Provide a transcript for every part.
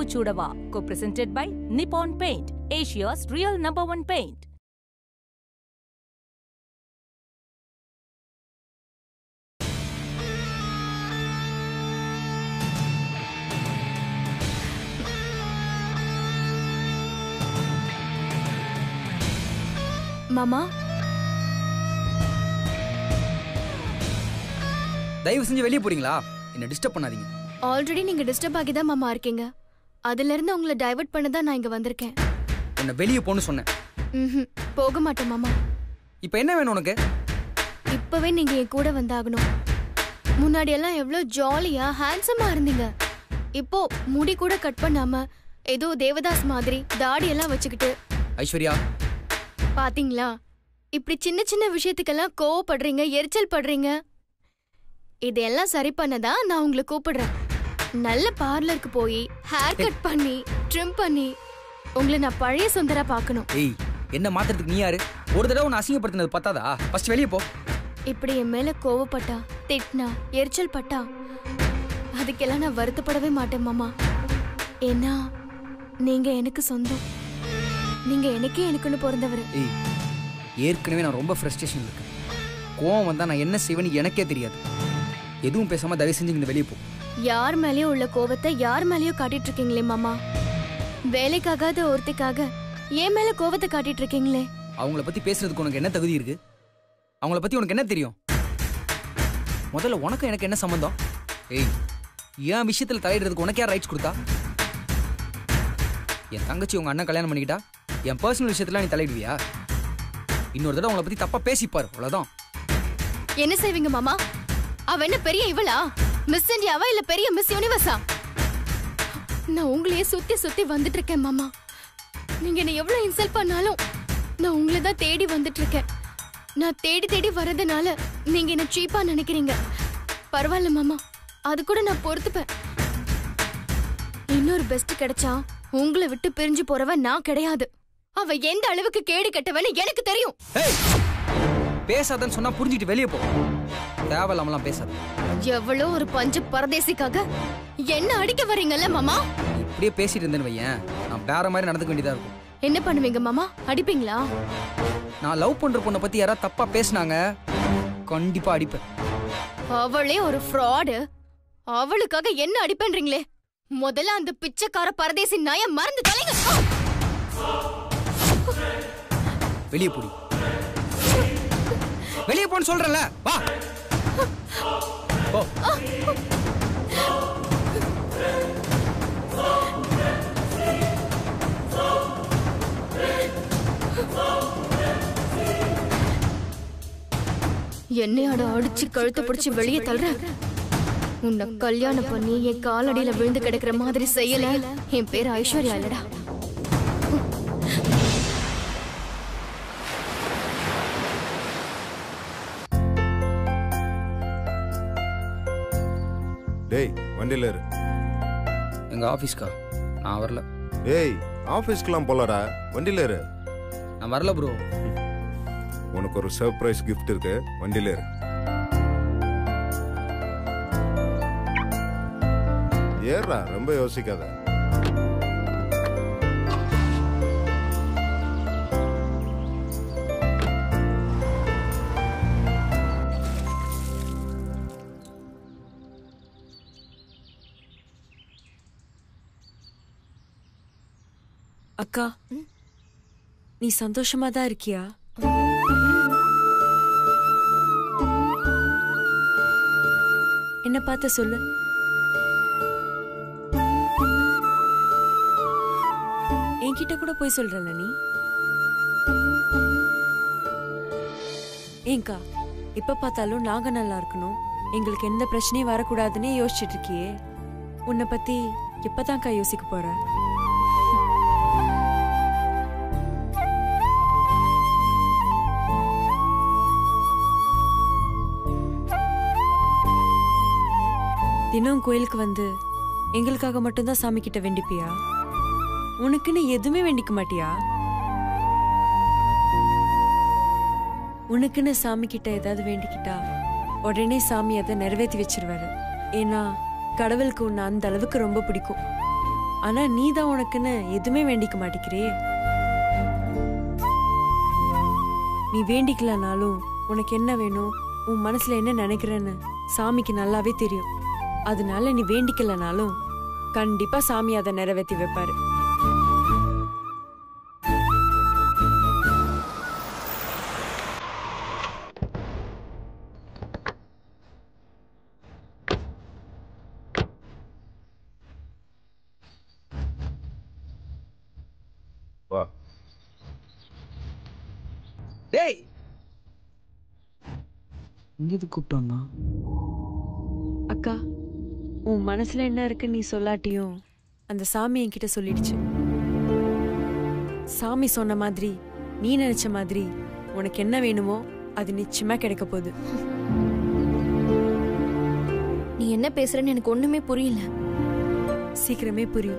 Chudava, co-presented by Nippon Paint, Asia's real number one paint. மாமா தயவு செஞ்சு வெளியே போறீங்களா என்ன டிஸ்டர்ப் பண்ணாதீங்க ஆல்ரெடி நீங்க டிஸ்டர்ப் ஆகி தான் மாமா இருக்கீங்க அதுல இருந்து உங்களை டைவர்ட் பண்ண தான் நான் இங்க வந்திருக்கேன் உன்னை வெளியே போன்னு சொன்னேன் ம்ஹும். போக மாட்டேன் மாமா இப்போ என்ன வேணும் உனக்கு இப்பவே நீங்க என் கூட வந்தாகணும் முன்னாடி எல்லாம் எவ்வளவு ஜாலியா ஹேண்ட்ஸமா இருந்தீங்க இப்போ முடி கூட கட் பண்ணாம ஏதோ தேவதாஸ் மாதிரி தாடி எல்லாம் வச்சுக்கிட்டு ஐஸ்வர்யா பாத்தீங்களா இப்படி சின்ன சின்ன விஷயத்துக்கெல்லாம் கோவப்படுறீங்க எரிச்சல் படுறீங்க இதெல்லாம் சரி பண்ணதா நான் உங்களை கூப்பிடுறேன் நல்ல பார்லருக்கு போய் ஹேர் கட் பண்ணி ட்ரிம் பண்ணி உங்களை நான் பழைய சுந்தரா பார்க்கணும் ஏய் என்ன மாத்துறதுக்கு நீ யாரு ஒரு தடவை உன்னை அசிங்கப்படுத்தினது பத்தாதா ஃபர்ஸ்ட் வெளியே போ இப்படி என் மேல கோவப்பட்டா திட்டினா எரிச்சல் பட்டா அதுக்கெல்லாம் நான் வருத்தப்படவே மாட்டேன் மாமா ஏன்னா நீங்க எனக்கு சொந்தம் நீங்க எனக்கே எனக்குன்னு பிறந்தவர் ஏய் ஏற்கனவே நான் ரொம்ப ஃப்ரஸ்ட்ரேஷன் இருக்கேன் கோவம் வந்தா நான் என்ன செய்வேன்னு எனக்கே தெரியாது எதுவும் பேசாம தயவு செஞ்சு இந்த வெளியே போ யார் மேலயும் உள்ள கோவத்தை யார் மேலயோ காட்டிட்டு இருக்கீங்களே மாமா வேலைக்காகாத ஒருத்திக்காக என் மேல கோவத்தை காட்டிட்டு இருக்கீங்களே அவங்கள பத்தி பேசுறதுக்கு உனக்கு என்ன தகுதி இருக்கு அவங்கள பத்தி உனக்கு என்ன தெரியும் முதல்ல உனக்கும் எனக்கு என்ன சம்பந்தம் ஏய் என் விஷயத்துல தலையிடுறதுக்கு உனக்கு யார் ரைட்ஸ் கொடுத்தா என் தங்கச்சி உங்க அண்ணன் கல்யாணம் பண்ணிக்கிட்டா என் பர்சனல் விஷயத்துல நீ தலையிடுவியா இன்னொரு தடவை உங்களை பத்தி தப்பா பேசிப்பாரு அவ்வளவுதான் என்ன செய்வீங்க மாமா அவ என்ன பெரிய இவளா மிஸ் இந்தியாவா இல்ல பெரிய மிஸ் யூனிவர்ஸா நான் உங்களையே சுத்தி சுத்தி வந்துட்டு இருக்கேன் மாமா நீங்க என்ன எவ்வளவு இன்சல்ட் பண்ணாலும் நான் உங்களை தான் தேடி வந்துட்டு இருக்கேன் நான் தேடி தேடி வர்றதுனால நீங்க என்ன சீப்பா நினைக்கிறீங்க பரவாயில்ல மாமா அது கூட நான் பொறுத்துப்பேன் இன்னொரு பெஸ்ட் கிடைச்சா உங்களை விட்டு பிரிஞ்சு போறவ நான் கிடையாது அவ எந்த அளவுக்கு கேடு கெட்டவன்னு எனக்கு தெரியும் ஏய் பேசாதன்னு சொன்னா புரிஞ்சுக்கிட்டு வெளியே போ தேவையில்லாமலாம் பேசாத எவ்வளோ ஒரு பஞ்சு பரதேசிக்காக என்ன அடிக்க வரீங்கல்ல மாமா நீ இப்படியே பேசிட்டு இருந்தேன்னு வையேன் நான் வேற மாதிரி நடந்துக்க வேண்டியதா இருக்கும் என்ன பண்ணுவீங்க மாமா அடிப்பீங்களா நான் லவ் பண்ற பொண்ணை பத்தி யாராவது தப்பா பேசுனாங்க கண்டிப்பா அடிப்பேன் அவளே ஒரு ஃப்ராடு அவளுக்காக என்ன அடிப்பேன்றீங்களே முதல்ல அந்த பிச்சைக்கார பரதேசி நாய மறந்து தொலைங்க வெளியே போடி வெளியே போன்னு சொல்றேன்ல வா போ என்னையாட அடிச்சு கழுத்தை பிடிச்சு வெளியே தள்ளுற உன்னை கல்யாணம் பண்ணி என் காலடியில விழுந்து கிடக்குற மாதிரி செய்யல என் பேர் ஐஸ்வர்யா இல்லடா டேய் வண்டியில இரு எங்க ஆபீஸ்க்கா நான் வரல ஏய் ஆபீஸ்க்குலாம் போலடா வண்டியில இரு நான் வரல ப்ரோ உனக்கு ஒரு சர்ப்ரைஸ் gift இருக்கு வண்டியில இரு ஏறா ரொம்ப யோசிக்காத அக்கா நீ சந்தோஷமா தான் இருக்கியா என்ன பார்த்து சொல்லு என்கிட்ட கூட போய் சொல்றல நீ ஏங்கா எப்ப பார்த்தாலும் நாங்க நல்லா இருக்கணும் எங்களுக்கு எந்த பிரச்சனையும் வரக்கூடாதுன்னே யோசிச்சுட்டு இருக்கியே உன்னை பத்தி எப்பதான்க்கா யோசிக்க போற தினம் கோயிலுக்கு வந்து எங்களுக்காக மட்டும்தான் சாமி கிட்ட வேண்டிப்பியா உனக்குன்னு எதுவுமே வேண்டிக்க மாட்டியா உனக்குன்னு சாமி கிட்ட ஏதாவது வேண்டிக்கிட்டா உடனே சாமி அதை நிறைவேற்றி வச்சிருவாரு ஏன்னா கடவுளுக்கு உன்னை அந்த அளவுக்கு ரொம்ப பிடிக்கும் ஆனா நீ தான் உனக்குன்னு எதுவுமே வேண்டிக்க மாட்டேங்கிறே நீ வேண்டிக்கலனாலும் உனக்கு என்ன வேணும் உன் மனசுல என்ன நினைக்கிறேன்னு சாமிக்கு நல்லாவே தெரியும் அதனால நீ வேண்டிக்கலனாலும் கண்டிப்பா சாமி அதை நிறைவேற்றி வைப்பாரு வா டேய் இங்க எதுக்கு கூப்பிட்டோம்னா அக்கா உன் மனசுல என்ன இருக்குன்னு நீ சொல்லாட்டியும் அந்த சாமி என்கிட்ட சொல்லிடுச்சு சாமி சொன்ன மாதிரி நீ நினைச்ச மாதிரி உனக்கு என்ன வேணுமோ அது நிச்சயமா கிடைக்க போகுது நீ என்ன பேசுறேன்னு எனக்கு ஒண்ணுமே புரியல சீக்கிரமே புரியும்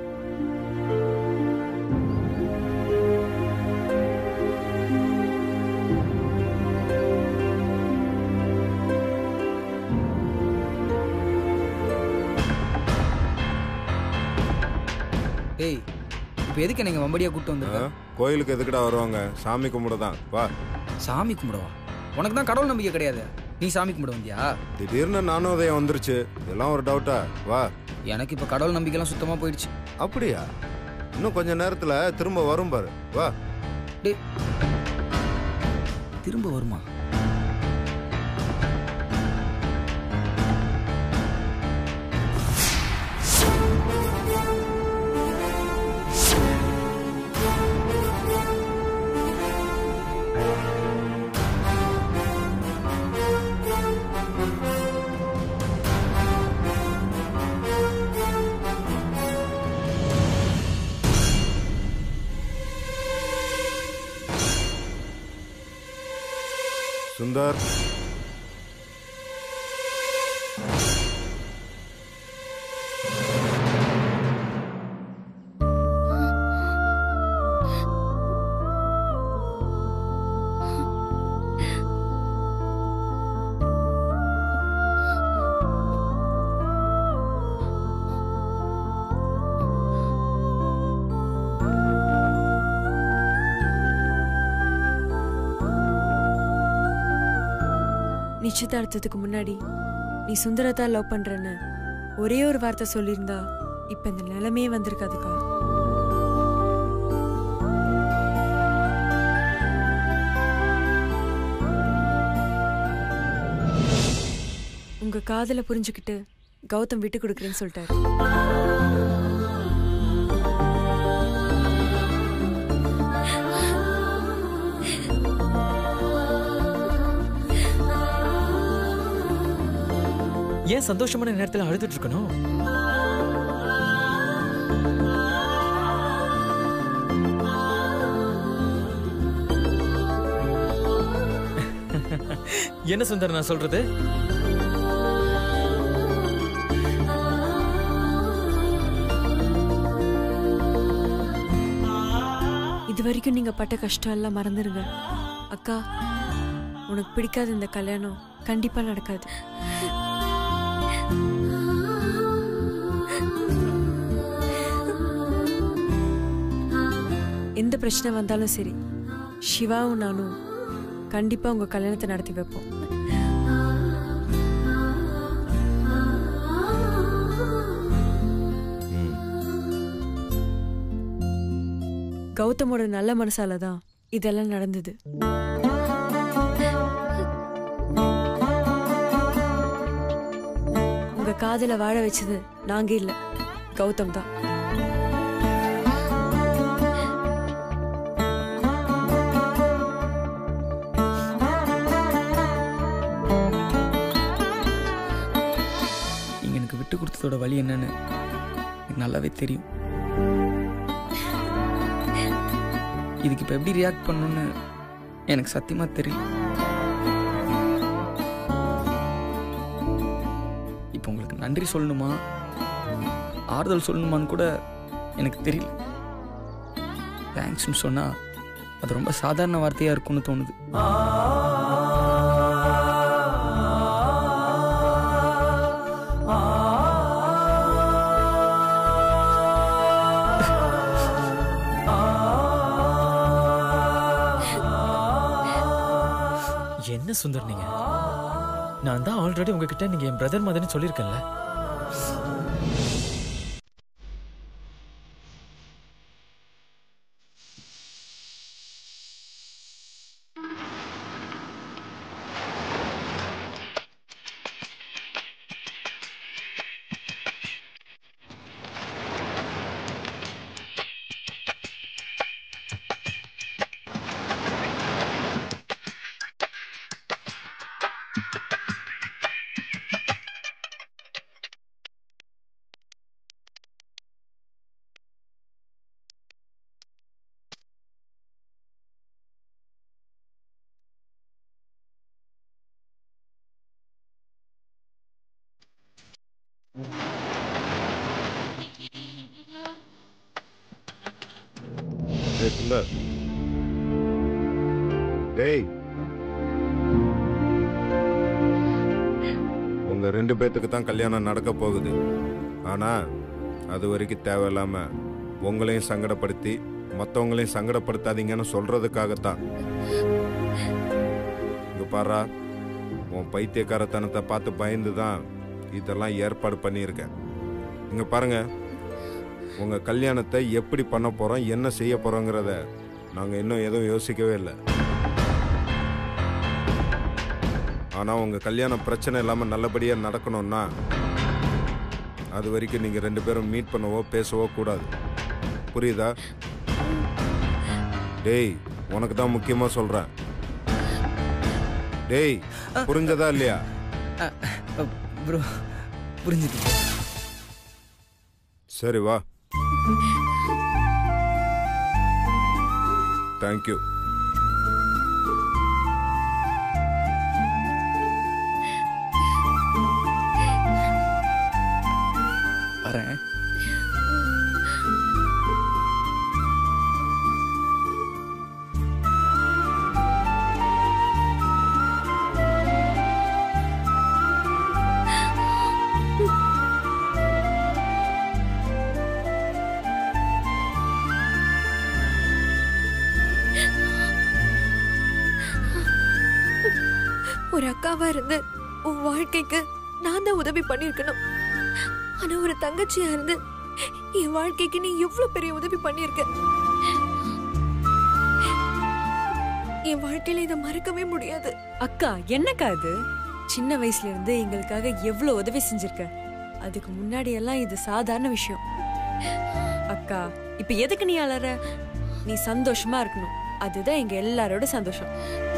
டேய் இப்போ எதுக்கு நீங்க வம்படியா கூப்பிட்டு ஆ, வந்திருக்க கோயிலுக்கு எதுக்குடா வருவாங்க சாமி கும்பிட தான் வா சாமி கும்பிடவா உனக்கு தான் கடவுள் நம்பிக்கை கிடையாது நீ சாமி கும்பிட வந்தியா திடீர்னு நானும் உதயம் வந்துருச்சு இதெல்லாம் ஒரு டவுட்டா வா எனக்கு இப்போ கடவுள் நம்பிக்கைலாம் சுத்தமா போயிடுச்சு அப்படியா இன்னும் கொஞ்ச நேரத்துல திரும்ப வரும் பாரு வா டேய் திரும்ப வருமா சுந்தர் நிச்சயதார்த்தத்துக்கு முன்னாடி நீ சுந்தரத்தா லவ் பண்றேன்னு ஒரே ஒரு வார்த்தை சொல்லியிருந்தா இப்ப இந்த நிலைமையே வந்திருக்காதுக்கா உங்க காதல புரிஞ்சுக்கிட்டு கௌதம் விட்டு கொடுக்குறேன்னு சொல்லிட்டாரு ஏன் சந்தோஷமான நேரத்துல அழுதுட்டு இருக்கணும் என்ன சுந்தர் நான் சொல்றது இது வரைக்கும் நீங்க பட்ட கஷ்டம் எல்லாம் மறந்துருங்க அக்கா உனக்கு பிடிக்காத இந்த கல்யாணம் கண்டிப்பா நடக்காது எந்த பிரச்சனை வந்தாலும் சரி சிவாவும் நானும் கண்டிப்பா உங்க கல்யாணத்தை நடத்தி வைப்போம் ம். கௌதமோட நல்ல மனசால தான் இதெல்லாம் நடந்தது உங்க காதல வாழ வச்சது நாங்க இல்ல கௌதம் தான் நீங்க எனக்கு விட்டு கொடுத்ததோட வழி என்னன்னு எனக்கு நல்லாவே தெரியும் இதுக்கு இப்போ எப்படி ரியாக்ட் பண்ணணும்னு எனக்கு சத்தியமா தெரியல இப்போ உங்களுக்கு நன்றி சொல்லணுமா ஆறுதல் சொல்லணுமான்னு கூட எனக்கு தெரியல தேங்க்ஸ்னு சொன்னா அது ரொம்ப சாதாரண வார்த்தையா இருக்கும்னு தோணுது என்ன சுந்தர் நீங்க நான் தான் ஆல்ரெடி உங்ககிட்ட நீங்க என் பிரதர் மாதிரின்னு சொல்லியிருக்கேன்ல டேய் சுந்தர் டேய் உங்க ரெண்டு பேத்துக்கு தான் கல்யாணம் நடக்க போகுது ஆனா அது வரைக்கும் தேவையில்லாம உங்களையும் சங்கடப்படுத்தி மற்றவங்களையும் சங்கடப்படுத்தாதீங்கன்னு சொல்றதுக்காகத்தான் இங்க பாரா உன் பைத்தியக்காரத்தனத்தை பார்த்து பயந்து தான் இதெல்லாம் ஏற்பாடு பண்ணியிருக்கேன் இங்க பாருங்க உங்க கல்யாணத்தை எப்படி பண்ண போறோம் என்ன செய்ய போறோங்கிறத நாங்க இன்னும் எதுவும் யோசிக்கவே இல்லை ஆனா உங்க கல்யாணம் பிரச்சனை இல்லாம நல்லபடியா நடக்கணும்னா அது வரைக்கும் நீங்க ரெண்டு பேரும் மீட் பண்ணவோ பேசவோ கூடாது புரியுதா டேய் உனக்கு தான் முக்கியமா சொல்றேன் டேய் புரிஞ்சதா இல்லையா ப்ரோ புரிஞ்சுது சரி வா தேங்க்யூ வரேன் ஒரு அக்காவா இருந்து உன் வாழ்க்கைக்கு நான் தான் உதவி பண்ணிருக்கணும் ஆனா ஒரு தங்கச்சியா இருந்து என் வாழ்க்கைக்கு நீ எவ்வளவு பெரிய உதவி பண்ணிருக்க என் வாழ்க்கையில இதை மறக்கவே முடியாது அக்கா என்னக்கா இது சின்ன வயசுல இருந்து எங்களுக்காக எவ்வளவு உதவி செஞ்சிருக்க அதுக்கு முன்னாடி எல்லாம் இது சாதாரண விஷயம் அக்கா இப்ப எதுக்கு நீ அலற நீ சந்தோஷமா இருக்கணும் அதுதான் எங்க எல்லாரோட சந்தோஷம்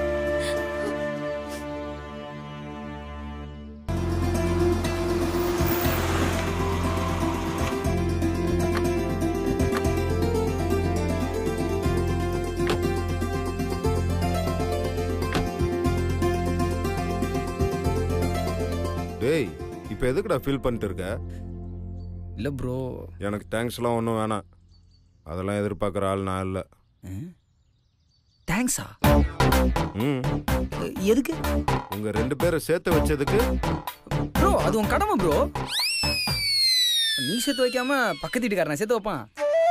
டேய் இப்போ எதுக்குடா ஃபீல் பண்ணிட்டு இருக்க இல்லை ப்ரோ எனக்கு தேங்க்ஸ்லாம் ஒன்றும் வேணாம் அதெல்லாம் எதிர்பார்க்குற ஆள் நான் இல்லை தேங்க்ஸா ம் எதுக்கு உங்கள் ரெண்டு பேரை சேர்த்து வச்சதுக்கு ப்ரோ அது உன் கடமை ப்ரோ நீ சேர்த்து வைக்காம பக்கத்து வீட்டுக்காரனை சேர்த்து வைப்பான்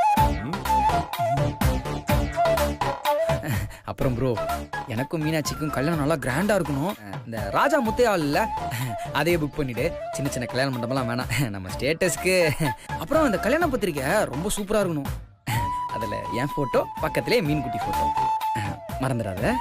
அப்புறம் ப்ரோ எனக்கும் மீனாட்சிக்கும் கல்யாணம் நல்லா கிராண்டா இருக்கணும் இந்த ராஜா முத்தையா இல்ல அதையே புக் பண்ணிட்டு சின்ன சின்ன கல்யாண மண்டபம்லாம் வேணாம் நம்ம ஸ்டேட்டஸ்க்கு அப்புறம் இந்த கல்யாண பத்திரிக்கை ரொம்ப சூப்பரா இருக்கணும் அதுல என் போட்டோ பக்கத்திலே மீன்குட்டி போட்டோ மறந்துடாத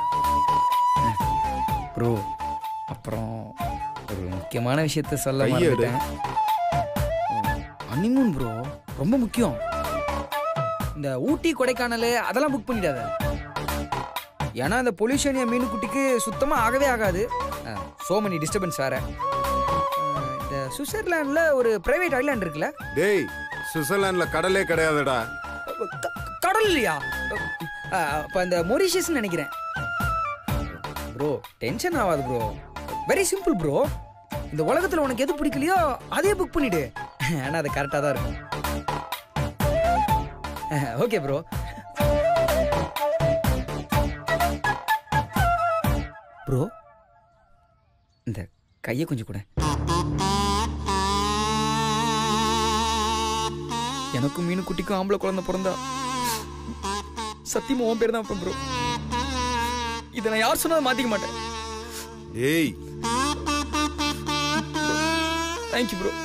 ப்ரோ அப்புறம் ஒரு முக்கியமான விஷயத்த சொல்ல கையை எடு. மறந்துட்டேன் ஹனிமூன் ப்ரோ ரொம்ப முக்கியம் இந்த ஊட்டி கொடைக்கானல் அதெல்லாம் புக் பண்ணிடாத ஏன்னா இந்த பொல்யூஷன் என் மீனுக்குட்டிக்கு சுத்தமாக ஆகவே ஆகாது சோ many டிஸ்டர்பன்ஸ் வேற அஹ், இந்த சுவிட்சர்லாண்டில் ஒரு பிரைவேட் ஐலாண்ட் இருக்குல்ல டேய் சுவிட்சர்லாண்டில் கடலே கிடையாதுடா க- கடல் இல்லையா அப்போ இந்த மொரிஷியஸ்னு நினைக்கிறேன் ப்ரோ டென்ஷன் ஆகாது ப்ரோ வெரி சிம்பிள் ப்ரோ இந்த உலகத்தில் உனக்கு எது பிடிக்கலையோ அதே புக் பண்ணிடு ஆனால் அது கரெக்டாக தான் இருக்கும் ஓகே ப்ரோ ப்ரோ இந்த கையை கொஞ்சம் கூட எனக்கும் மீனு குட்டிக்கும் ஆம்பளை குழந்தை பிறந்தா சத்தியமா உன் பேர் தான் ப்ரோ இதை நான் யார் சொன்னாலும் மாத்திக்க மாட்டேன் ஏய் தேங்க்யூ ப்ரோ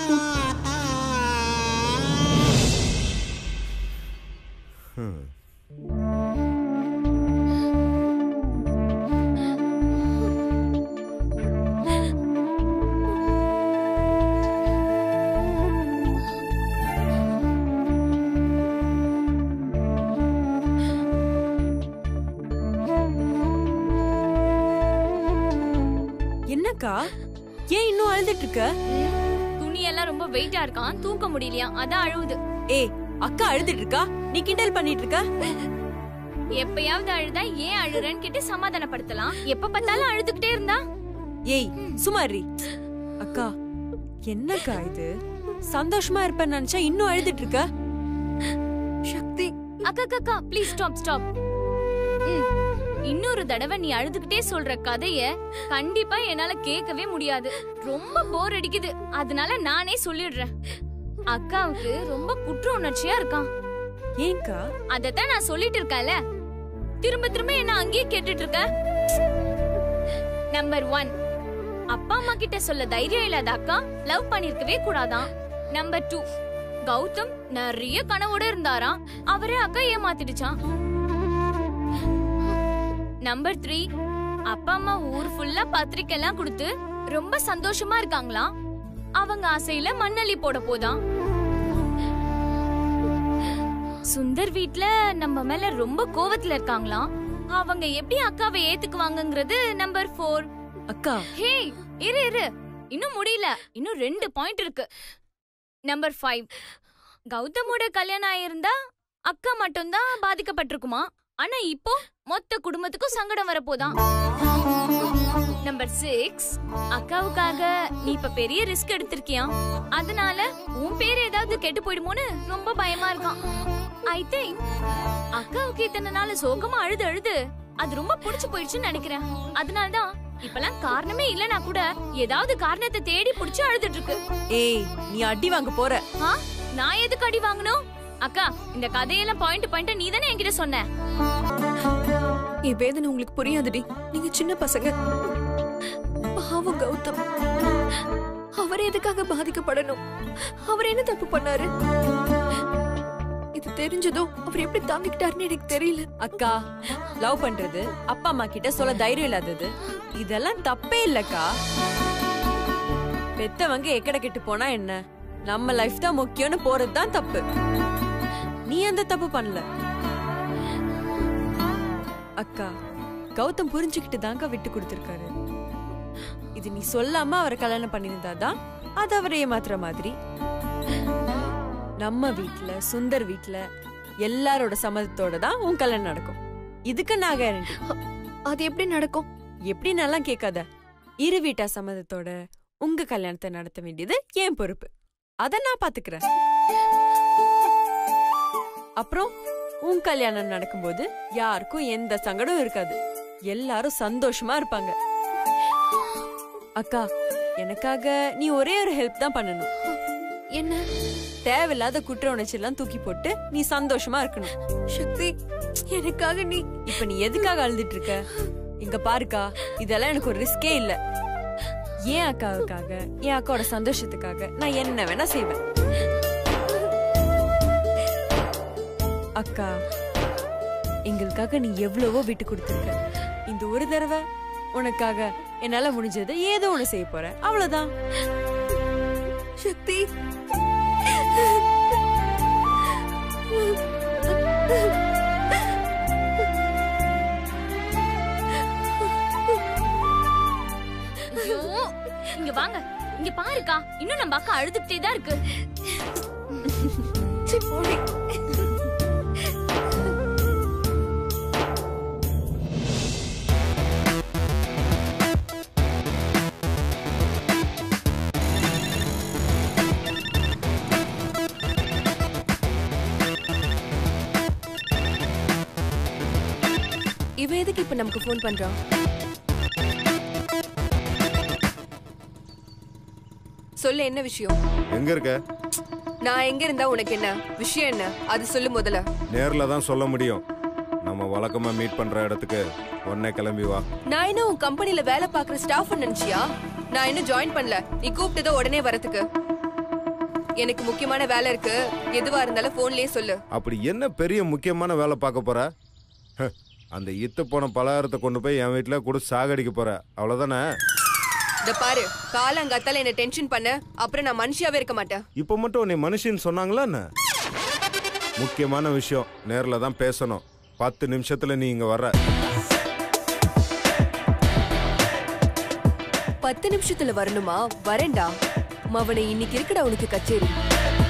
என்னக்கா ஏன் இன்னும் அழுதுட்டு இருக்க துணி எல்லாம் ரொம்ப வெயிட்டா இருக்கான் தூக்க முடியலையா அதான் அழுவுது ஏய் அக்கா அழுதுட்டு இருக்கா நீ கிண்டல் பண்ணிட்டு இருக்க எப்பயாவது அழுதா ஏன் அழுறேன்னு கேட்டு சமாதானப்படுத்தலாம் எப்ப பார்த்தாலும் அழுதுகிட்டே இருந்தா ஏய் சுமாரி அக்கா என்னக்கா இது சந்தோஷமா இருப்பேன்னு நினைச்சா இன்னும் அழுதுட்டு இருக்க சக்தி அக்கா அக்கா, அக்கா ப்ளீஸ் ஸ்டாப் ஸ்டாப் இன்னொரு தடவை நீ அழுதுகிட்டே சொல்ற கதைய கண்டிப்பா என்னால கேட்கவே முடியாது ரொம்ப போர் அடிக்குது அதனால நானே சொல்லிடுறேன் அக்காவுக்கு ரொம்ப குற்ற உணர்ச்சியா இருக்கான் ஏன்க்கா அதத்தான் நான் சொல்லிட்டு இருக்கேன்ல திரும்ப திரும்ப என்ன அங்கேயே கேட்டுட்டு இருக்க நம்பர் ஒன் அப்பா அம்மா கிட்ட சொல்ல தைரியம் இல்லாத அக்கா லவ் பண்ணிருக்கவே கூடாதாம் நம்பர் டூ கௌதம் நிறைய கனவோட இருந்தாராம் அவரே அக்கா ஏமாத்திடுச்சான் நம்பர் த்ரீ அப்பா அம்மா ஊர் ஃபுல்லா பத்திரிக்கை எல்லாம் கொடுத்து ரொம்ப சந்தோஷமா இருக்காங்களாம் அவங்க ஆசையில மண்ணள்ளி போட போதாம் சுந்தர் வீட்ல நம்ம மேல ரொம்ப கோவத்துல இருக்காங்களாம் அவங்க எப்படி அக்காவை ஏத்துக்குவாங்கங்கிறது நம்பர் ஃபோர் அக்கா ஹே இரு இரு இன்னும் முடியல இன்னும் ரெண்டு பாயிண்ட் இருக்கு நம்பர் ஃபைவ் கௌதமோட கல்யாணம் ஆயிருந்தா அக்கா மட்டும்தான் பாதிக்கப்பட்டிருக்குமா ஆனா இப்போ மொத்த குடும்பத்துக்கும் சங்கடம் வரப்போதான் நம்பர் சிக்ஸ் அக்காவுக்காக நீ இப்ப பெரிய ரிஸ்க் எடுத்திருக்கியா அதனால உன் பேர் ஏதாவது கெட்டு போயிடுமோன்னு ரொம்ப பயமா இருக்கான் ஐ திங்க் அக்காவுக்கு இத்தனை நாள் சோகமா அழுது அழுது அது ரொம்ப புடிச்சு போயிடுச்சுன்னு நினைக்கிறேன் அதனாலதான் இப்பெல்லாம் காரணமே இல்லனா கூட ஏதாவது காரணத்தை தேடி புடிச்சு அழுதுட்டு இருக்கு ஏய் நீ அடி வாங்க போற ஆ? நான் எதுக்கு அடி வாங்கணும் அக்கா இந்த கதையெல்லாம் பாயிண்ட் பாயிண்ட் நீ தானே என்கிட்ட சொன்ன என் வேதனை உங்களுக்கு புரியாதுடி நீங்க சின்ன பசங்க பாவம் கௌதம் அவர் எதுக்காக பாதிக்கப்படணும் அவர் என்ன தப்பு பண்ணாரு இது தெரிஞ்சதும் அவர் எப்படி தாங்கிக்கிட்டாருன்னு எனக்கு தெரியல அக்கா லவ் பண்றது அப்பா அம்மா கிட்ட சொல்ல தைரியம் இல்லாதது இதெல்லாம் தப்பே இல்லக்கா பெத்தவங்க எக்கட கெட்டு போனா என்ன நம்ம லைஃப் தான் முக்கியம்னு போறது தான் தப்பு நீ அந்த தப்பு பண்ணல அக்கா கௌதம் புரிஞ்சுக்கிட்டு தாங்க விட்டு கொடுத்திருக்காரு இது நீ சொல்லாம அவரை கல்யாணம் பண்ணியிருந்தாதான் அது அவரை ஏமாத்துற மாதிரி நம்ம வீட்ல சுந்தர் வீட்ல எல்லாரோட சம்மதத்தோட தான் உன் கல்யாணம் நடக்கும் இதுக்கு நான் கேரண்டி அது எப்படி நடக்கும் எப்படி நல்லா கேட்காத இரு வீட்டா சம்மதத்தோட உங்க கல்யாணத்தை நடத்த வேண்டியது என் பொறுப்பு அத நான் பாத்துக்கிறேன் அப்புறம் உன் கல்யாணம் நடக்கும்போது யாருக்கும் எந்த சங்கடம் இருக்காது எல்லாரும் சந்தோஷமா இருப்பாங்க அக்கா எனக்காக நீ ஒரே ஒரு ஹெல்ப் தான் பண்ணணும் என்ன தேவையில்லாத குற்ற உணர்ச்சி எல்லாம் தூக்கி போட்டு நீ சந்தோஷமா இருக்கணும் சக்தி எனக்காக நீ இப்ப நீ எதுக்காக அழுதுட்டு இருக்க இங்க பாருக்கா இதெல்லாம் எனக்கு ஒரு ரிஸ்கே இல்ல ஏன் அக்காவுக்காக என் அக்காவோட சந்தோஷத்துக்காக நான் என்ன வேணா செய்வேன் அக்கா எங்களுக்காக நீ எவ்வளவோ விட்டு கொடுத்துருக்க இந்த ஒரு தடவை உனக்காக என்னால முடிஞ்சது ஏதோ ஒண்ணு செய்ய போறேன் அவ்வளவுதான் சக்தி ஐயோ, இங்க வாங்க இங்க பாருக்கா இன்னும் நம்ம அக்கா அழுதுகிட்டே தான் இருக்கு சீ, போடி. இவ எதுக்கு இப்ப நமக்கு ஃபோன் பண்றான் சொல்லு என்ன விஷயம் எங்க இருக்க நான் எங்க இருந்தா உனக்கு என்ன விஷயம் என்ன அது சொல்லு முதல்ல நேர்ல தான் சொல்ல முடியும் நம்ம நம்ம வழக்கமா மீட் பண்ற இடத்துக்கு உடனே கிளம்பி வா நான் இன்னும் உன் கம்பெனில வேலை பாக்குற ஸ்டாஃப் நினைச்சியா நான் இன்னும் ஜாயின் பண்ணல நீ கூப்பிட்டதோ உடனே வரதுக்கு எனக்கு முக்கியமான வேலை இருக்கு எதுவா இருந்தாலும் போன்லயே சொல்லு அப்படி என்ன பெரிய முக்கியமான வேலை பார்க்க போற ஹ, அந்த இத்து போன பலகாரத்தை கொண்டு போய் என் வீட்டுல கூட சாகடிக்க போற அவ்வளவுதானே இந்த பாரு காலங்காத்தால என்ன டென்ஷன் பண்ண அப்புறம் நான் மனுஷியாவே இருக்க மாட்டேன் இப்ப மட்டும் உன்னை மனுஷின்னு சொன்னாங்களா என்ன முக்கியமான விஷயம் நேர்ல தான் பேசணும் பத்து நிமிஷத்துல நீ இங்க வர்ற பத்து நிமிஷத்துல வரணுமா வரேன்டா மவனை இன்னைக்கு இருக்குடா உனக்கு கச்சேரி